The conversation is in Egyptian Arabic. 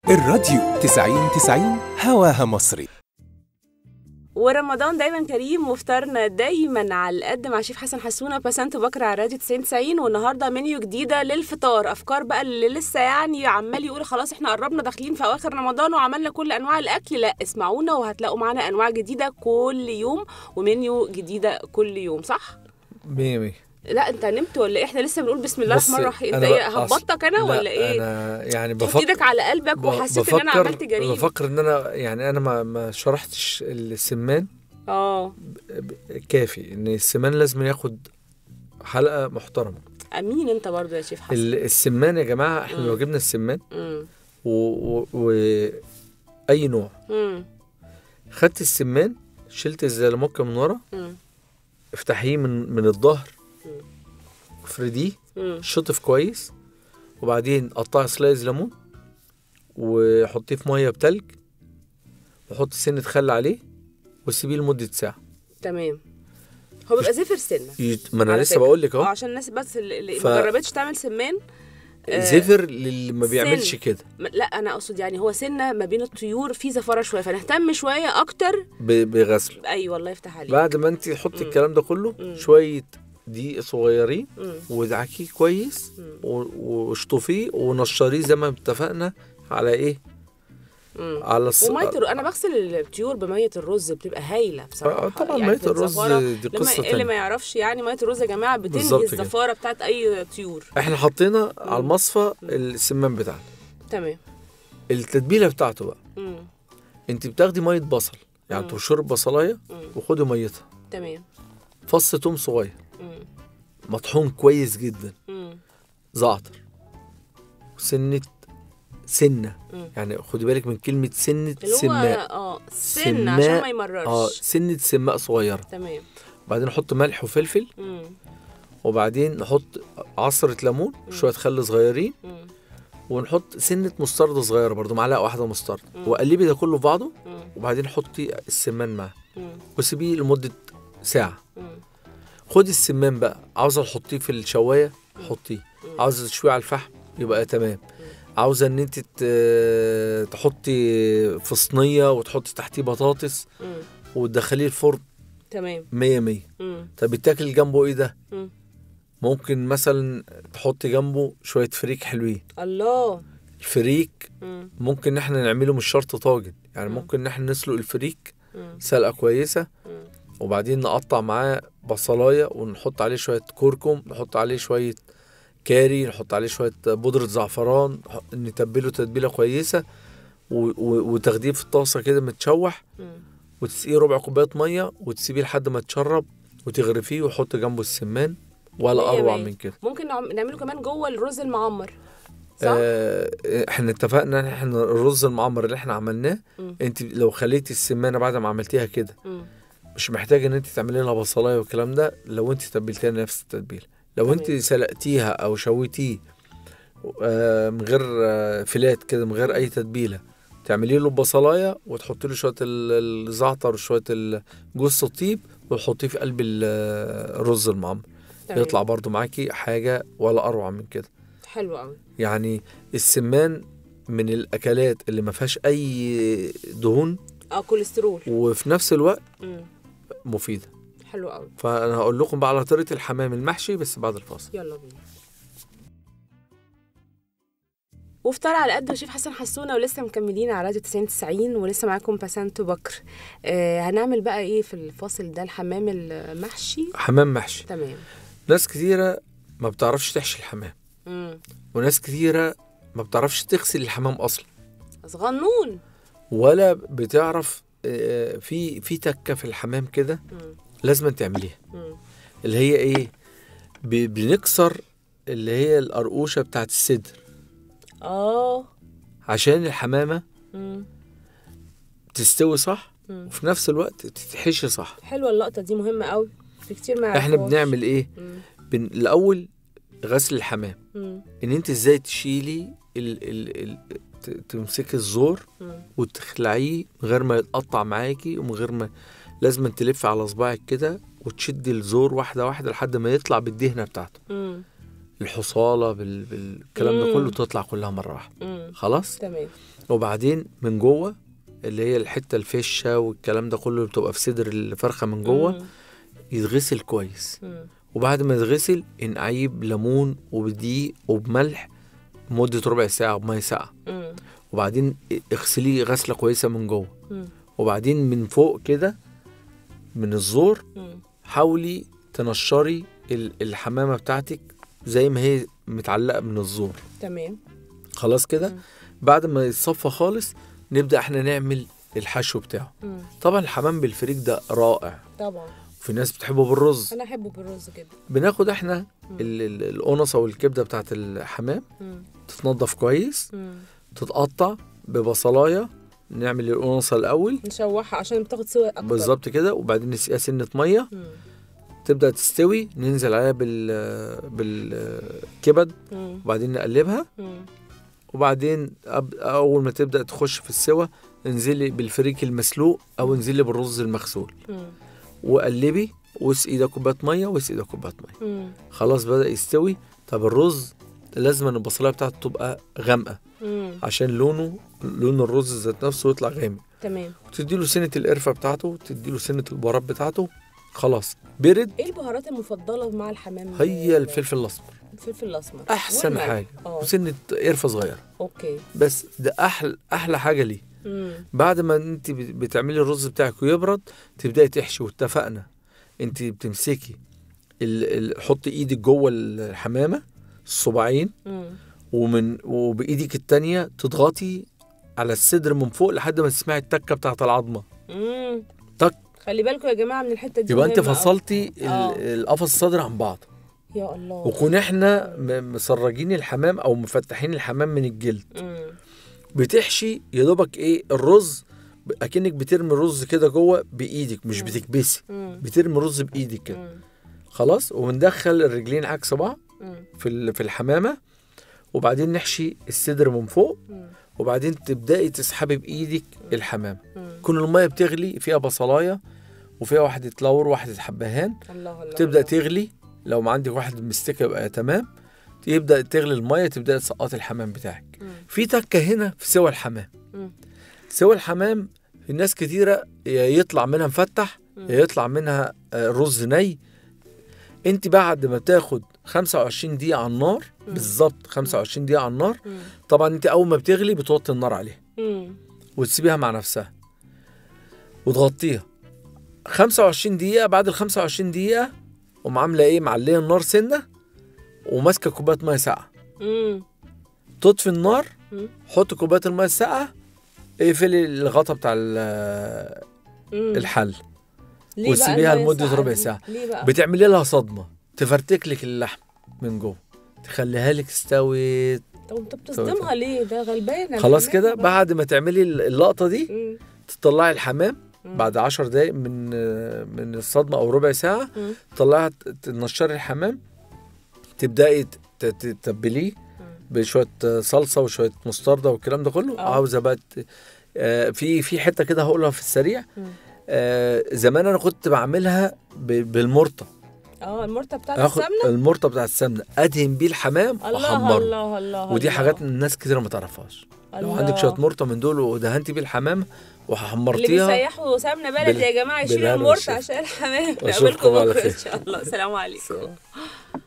الراديو 90 90 هواها مصري ورمضان دايما كريم وفطارنا دايما على القد مع شيف حسن حسونه بسنت بكر على راديو 90 90 والنهارده منيو جديده للفطار افكار بقى اللي لسه يعني عمال يقول خلاص احنا قربنا داخلين في اواخر رمضان وعملنا كل انواع الاكل لا اسمعونا وهتلاقوا معانا انواع جديده كل يوم ومنيو جديده كل يوم صح مية مية لا انت نمت ولا ايه احنا لسه بنقول بسم الله بص، الرحمن الرحيم انت أنا ايه بقى- هبطك انا لا، ولا ايه انا يعني تحط بفكر ايدك على قلبك ب- وحسيت ان انا بفكر- عملت جريمه بفكر ان انا يعني انا ما ما شرحتش السمان اه ب- كافي ان السمان لازم ياخد حلقه محترمه امين انت برضو يا شيف حسن ال- السمان يا جماعه احنا مم. لو جبنا السمان امم و, و, و اي نوع امم خدت السمان شلت الزلموكه من ورا امم افتحيه من من الظهر مم. افرديه امم شطف كويس وبعدين قطعي سلايز ليمون وحطيه في ميه بتلج وحط سنة خل عليه وسيبيه لمدة ساعة تمام هو بيبقى زفر سنه يت- ما انا على لسه فكرة. بقول لك اه اهو عشان الناس بس اللي اللي ف- ما جربتش تعمل سمان آه، زفر للي ما بيعملش سن. كده م- لا انا اقصد يعني هو سنه ما بين الطيور في زفاره شويه فنهتم شويه اكتر ب- بغسله ايوه الله يفتح عليك بعد ما انت تحطي مم. الكلام ده كله مم. شوية دقيق صغيرين مم. ودعكيه كويس مم. و- واشطفيه ونشريه زي ما اتفقنا على ايه مم. على الص... وميه الر... انا بغسل الطيور بميه الرز بتبقى هايله بصراحه آه، طبعا يعني مية في الرز الزفارة دي لما قصة اللي تانية ما يعرفش يعني ميه الرز يا جماعه بتنهي بالظبط كده. الزفاره بتاعت اي طيور احنا حطينا على المصفى السمان بتاعنا تمام التتبيله بتاعته بقى مم. انت بتاخدي ميه بصل يعني مم. تبشري البصلايه مم. وخدي ميتها تمام فص توم صغير مم. مطحون كويس جدا مم. زعتر وسنه سنه مم. يعني خدي بالك من كلمه سنه اللي هو سماء اه سن عشان ما سماء. يمررش اه سنه سماء صغيره تمام بعدين نحط ملح وفلفل مم. وبعدين نحط عصره ليمون شويه خل صغيرين مم. ونحط سنه مستردة صغيره برضو معلقه واحده مستردة مم. وقلبي ده كله في بعضه مم. وبعدين حطي السمان معاه مم. وسيبيه لمده ساعه مم. خدي السمان بقى عاوزه تحطيه في الشوايه حطيه مم. عاوزه تشويه على الفحم يبقى تمام عاوزه ان انت ت- تحطي في صينيه وتحطي تحتيه بطاطس مم. وتدخليه الفرن تمام مية مية مم. طب بتاكل جنبه ايه ده مم. ممكن مثلا تحطي جنبه شويه فريك حلوين الله الفريك مم. ممكن ان احنا نعمله مش شرط طاجن يعني مم. ممكن ان احنا نسلق الفريك مم. سلقه كويسه مم. وبعدين نقطع معاه بصلايه ونحط عليه شويه كركم نحط عليه شويه كاري نحط عليه شويه بودره زعفران نح- نتبله تتبيله كويسه و- و- وتاخديه في الطاسه كده متشوح مم. وتسقيه ربع كوبايه ميه وتسيبيه لحد ما يتشرب وتغرفيه وحط جنبه السمان ولا مية اروع مية. من كده ممكن نعم- نعمله كمان جوه الرز المعمر صح؟ آه احنا اتفقنا ان احنا الرز المعمر اللي احنا عملناه مم. انت لو خليتي السمانه بعد ما عملتيها كده مم. مش محتاجه ان انت تعملي لها بصلايه والكلام ده لو انت تبلتيها نفس التتبيله لو تمام. انت سلقتيها او شويتيه آه، من غير آه، فلات كده من غير اي تتبيله تعملي له بصلايه وتحطي له شويه ال- الزعتر وشويه ال- جوز الطيب وتحطيه في قلب ال- الرز المعمر تمام. يطلع برضو معاكي حاجه ولا اروع من كده حلو قوي يعني السمان من الاكلات اللي ما فيهاش اي دهون اه كوليسترول وفي نفس الوقت مم. مفيده حلو قوي فانا هقول لكم بقى على طريقه الحمام المحشي بس بعد الفاصل يلا بينا وفطار على قد شيف حسن حسونه ولسه مكملين على راديو 90 90 ولسه معاكم بسنت بكر آه هنعمل بقى ايه في الفاصل ده الحمام المحشي حمام محشي تمام ناس كتيره ما بتعرفش تحشي الحمام امم وناس كتيره ما بتعرفش تغسل الحمام اصلا صغنون ولا بتعرف آه، في في تكه في الحمام كده مم. لازم تعمليها مم. اللي هي ايه ب- بنكسر اللي هي القرقوشه بتاعت الصدر اه عشان الحمامه مم. تستوي صح مم. وفي نفس الوقت تتحشي صح حلوه اللقطه دي مهمه قوي في كتير ما احنا يعرفوهاش. بنعمل ايه مم. بن... الاول غسل الحمام مم. ان انت ازاي تشيلي ال... ال... ال... ت- تمسكي الزور مم. وتخلعيه من غير ما يتقطع معاكي ومن غير ما لازم تلف على صباعك كده وتشدي الزور واحده واحده لحد ما يطلع بالدهنه بتاعته مم. الحصاله بال... بالكلام ده مم. كله تطلع كلها مره واحده مم. خلاص تمام وبعدين من جوه اللي هي الحته الفشه والكلام ده كله اللي بتبقى في صدر الفرخه من جوه مم. يتغسل كويس مم. وبعد ما يتغسل انقعيه بليمون وبدقيق وبملح لمده ربع ساعه بميه ساقعه مم. وبعدين اغسليه غسله كويسه من جوه مم. وبعدين من فوق كده من الزور مم. حاولي تنشري ال- الحمامه بتاعتك زي ما هي متعلقه من الزور تمام خلاص كده مم. بعد ما يتصفى خالص نبدا احنا نعمل الحشو بتاعه مم. طبعا الحمام بالفريك ده رائع طبعا في ناس بتحبه بالرز انا احبه بالرز كده بناخد احنا ال- ال- القنصه والكبده بتاعت الحمام مم. تتنضف كويس مم. تتقطع ببصلايه نعمل القنصه الاول نشوحها عشان بتاخد سوا اكتر بالظبط كده وبعدين نسقيها سنه ميه مم. تبدا تستوي ننزل عليها بال بالكبد مم. وبعدين نقلبها مم. وبعدين أب- اول ما تبدا تخش في السوا انزلي بالفريك المسلوق او انزلي بالرز المغسول مم. وقلبي واسقي ده كوبايه ميه واسقي ده كوبايه ميه مم. خلاص بدا يستوي طب الرز لازم أن البصلايه بتاعته تبقى غامقه مم. عشان لونه لون الرز ذات نفسه يطلع غامق تمام تدي له سنه القرفه بتاعته تدي له سنه البهارات بتاعته خلاص برد ايه البهارات المفضله مع الحمام هي الفلفل الاسمر الفلفل الاسمر احسن والملح. حاجه اه وسنه قرفه صغيره اوكي بس ده احلى احلى حاجه ليه مم. بعد ما انت بت- بتعملي الرز بتاعك ويبرد تبداي تحشي واتفقنا انت بتمسكي ال... ال... حطي ايدك جوه الحمامه الصباعين مم. ومن وبايدك التانية تضغطي على الصدر من فوق لحد ما تسمعي التكه بتاعت العظمه مم. تك خلي بالكم يا جماعه من الحته دي يبقى انت مهمة أوي. فصلتي ال- اه. القفص الصدر عن بعض يا الله وكون احنا م- مسرجين الحمام او مفتحين الحمام من الجلد مم. بتحشي يا دوبك ايه الرز ب- اكنك بترمي الرز كده جوه بايدك مش مم. بتكبسي مم. بترمي الرز بايدك كده مم. خلاص وندخل الرجلين عكس بعض مم. في ال- في الحمامه وبعدين نحشي الصدر من فوق مم. وبعدين تبداي تسحبي بايدك الحمام مم. كون الميه بتغلي فيها بصلايه وفيها واحده لور واحده حبهان الله الله تبدا الله. تغلي لو ما عندك واحد مستكه يبقى تمام تبدا تغلي الميه تبدا تسقطي الحمام بتاعك مم. في تكه هنا في سوى الحمام مم. سوى الحمام في ناس كتيره يا يطلع منها مفتح مم. يا يطلع منها آه، رز ني انت بعد ما تاخد 25 دقيقه على النار مم. بالظبط 25 دقيقه على النار مم. طبعا انت اول ما بتغلي بتوطي النار عليها مم. وتسيبيها مع نفسها وتغطيها 25 دقيقة بعد ال 25 دقيقة قوم عاملة ايه معلية النار سنة وماسكة كوباية مية ساقعة مم. تطفي النار مم. حط كوباية المية الساقعة اقفلي الغطا بتاع ال- مم. الحل ليه بقى وتسيبيها المية لمدة الساقعة ربع دي؟ ساعة. ليه بقى بتعملي لها صدمة تفرتك لك اللحم من جوه تخليها لك استوت طب انت بتصدمها ليه ده غلبانه خلاص الحمام كده بقى. بعد ما تعملي اللقطة دي مم. تطلعي الحمام مم. بعد عشر دقايق من من الصدمة أو ربع ساعة مم. تطلعي تنشري الحمام تبدأي ت- ت- تتبليه بشوية صلصة وشوية مستردة والكلام ده كله آه. عاوزة بقى ت- آه، في في حتة كده هقولها في السريع مم. آه، زمان أنا كنت بعملها ب- بالمرطة اه المرته بتاعت اخد السمنه المرطة بتاع السمنة أدهن بيه الحمام الله وأحمره الله الله ودي الله. حاجات الناس كتير ما تعرفهاش لو الله. عندك شوية مرطة من دول ودهنتي بيه الحمام اللي وحمرتيها بيسيحوا سمنه بلدي بال- يا جماعه يشيلوا بالهنا المرته والشفا. عشان الحمام أشوفكم نقابلكم على بكره خير. ان شاء الله السلام عليكم